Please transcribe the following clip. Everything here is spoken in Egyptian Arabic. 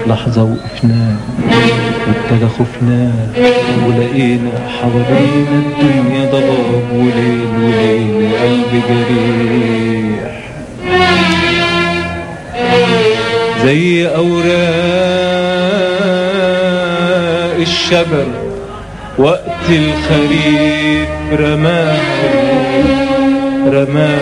لحظة وقفنا وابتدى خفنا ولقينا حوالينا الدنيا ضباب وليل وليل قلب جريح زي أوراق الشجر وقت الخريف رماها رماها